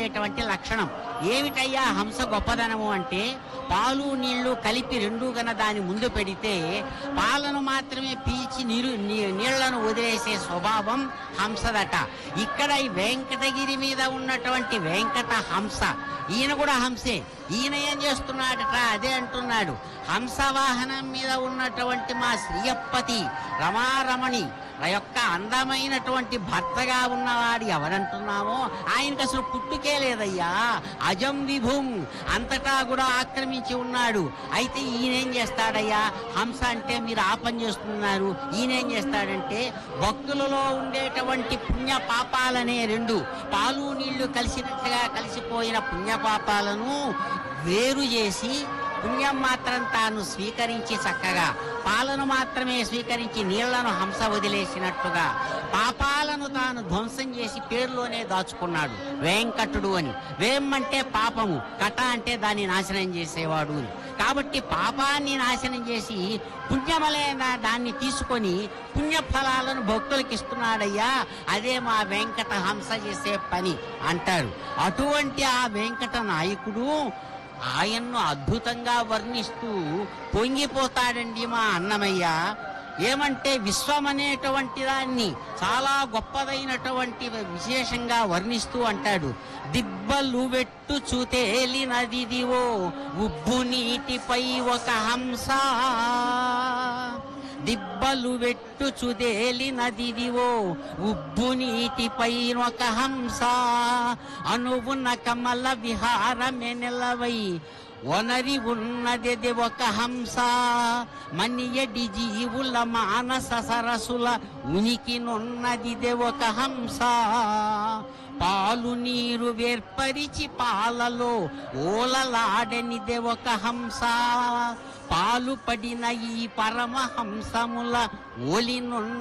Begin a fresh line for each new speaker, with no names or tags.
అనేటువంటి లక్షణం ఏమిటయ్యా హంస గొప్పదనము అంటే పాలు నీళ్లు కలిపి రెండు గన దాని ముందు పెడితే పాలను మాత్రమే పీల్చి నీరు నీ- నీళ్లను వదిలేసే స్వభావం హంసదట ఇక్కడ ఈ వెంకటగిరి మీద ఉన్నటువంటి వెంకట హంస ఈయన కూడా హంసే ఈయన ఏం చేస్తున్నాడట అదే అంటున్నాడు హంస వాహనం మీద ఉన్నటువంటి మా శ్రీయప్పతి రమారమణి ఆ యొక్క అందమైనటువంటి భర్తగా ఉన్నవాడు ఎవరంటున్నామో ఆయనకు అసలు పుట్టుకే లేదయ్యా అజం విభుం అంతటా కూడా ఆక్రమించి ఉన్నాడు అయితే ఈయనేం చేస్తాడయ్యా హంస అంటే మీరు ఆ పని చేస్తున్నారు ఈయనేం చేస్తాడంటే భక్తులలో ఉండేటువంటి పుణ్య పాపాలనే రెండు పాలు నీళ్లు కలిసినట్టుగా కలిసిపోయిన పుణ్య పాపాలను వేరు చేసి పుణ్యం మాత్రం తాను స్వీకరించి చక్కగా పాలను మాత్రమే స్వీకరించి నీళ్లను హంస వదిలేసినట్టుగా పాపాలను తాను ధ్వంసం చేసి పేరులోనే దాచుకున్నాడు వెంకటుడు అని వేం అంటే పాపము కట అంటే దాన్ని నాశనం చేసేవాడు అని కాబట్టి పాపాన్ని నాశనం చేసి పుణ్యమలైన దాన్ని తీసుకొని పుణ్యఫలాలను భక్తులకు ఇస్తున్నాడయ్యా అదే మా వెంకట హంస చేసే పని అంటారు అటువంటి ఆ వెంకట నాయకుడు ఆయన్ను అద్భుతంగా వర్ణిస్తూ పొంగిపోతాడండి మా అన్నమయ్య ఏమంటే విశ్వం అనేటువంటి దాన్ని చాలా గొప్పదైనటువంటి విశేషంగా వర్ణిస్తూ అంటాడు దిబ్బలు వెట్టు చూతేలినదిదివో ఉబ్బు నీటిపై ఒక హంస దిబ్బలు వెట్టు చుదేలి నదిదివో ఉబ్బు నీటిపై ఒక హంస అనువున కమల విహారమే నిలవై ఒనరి ఉన్నది ఒక హంస మనియడి జీవుల మానస సరసుల ఉనికినున్నది ఒక హంస పాలు నీరు వేర్పరిచి పాలలో ఓలలాడనిదే ఒక హంస పాలు పడిన ఈ పరమహంసముల ఓలినున్న